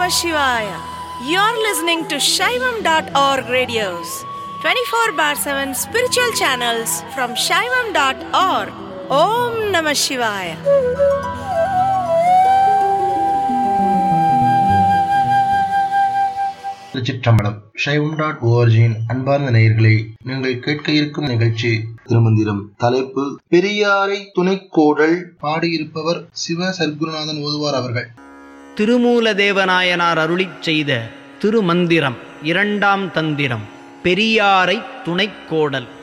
Namah Shivaya. You're listening to Shaivam.org radios, 24 bar 7 spiritual channels from Shaivam.org. Om Namah Shivaya. திருச்சிற்றம்பலம் சைவம் dot ஓஆர்ஜியின் அன்பார்ந்த நேயர்களே நீங்கள் கேட்க இருக்கும் நிகழ்ச்சி திருமந்திரம் தலைப்பு பெரியாரை துணைக்கோடல் பாடியிருப்பவர் சிவ சர்க்குருநாதன் ஓதுவார் அவர்கள் திருமூலதேவநாயனார் அருளிச் செய்த திருமந்திரம் இரண்டாம் தந்திரம் பெரியாரை துணைக்கோடல்